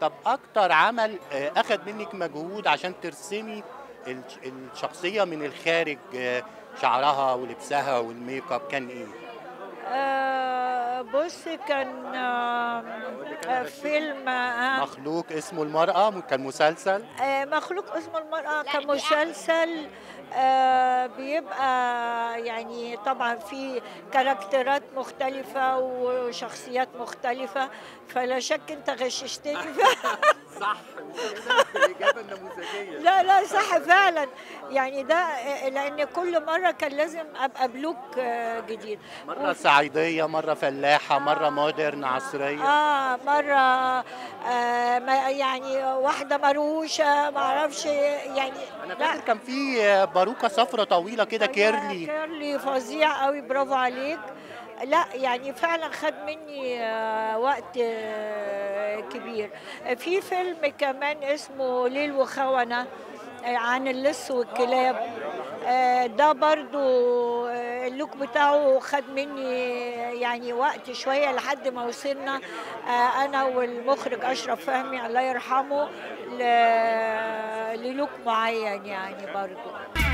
طب اكتر عمل آه، اخد منك مجهود عشان ترسمي الش- الشخصيه من الخارج آه، شعرها ولبسها والميك اب كان ايه آه، بص كان آه، آه، فيلم آه، مخلوق اسمه المراه كان مسلسل آه، مخلوق اسمه المرأة كمسلسل آه، بيبقى يعني طبعا في كاركترات مختلفة وشخصيات مختلفة فلا شك انت غششتني صح الاجابه النموذجيه لا لا صح فعلا يعني ده آه، لان كل مرة كان لازم ابقى بلوك آه، جديد مره صعيديه مره فلاحه مره مودرن عصريه اه مرة آه ما- يعني واحدة مروشة ما اعرفش يعني انا فاكر كان في آه، باروكه صفرة طويله كده كيرلي كيرلي فظيع قوي برافو عليك لا يعني فعلا خد مني آه، وقت آه، كبير في فيلم كمان اسمه ليل وخونة آه، عن اللص والكلاب آه، ده برضو آه، اللوك بتاعه خد مني يعني وقت شوية لحد ما وصلنا آه، أنا والمخرج أشرف فهمي الله يرحمه ل- للوك معين يعني برضو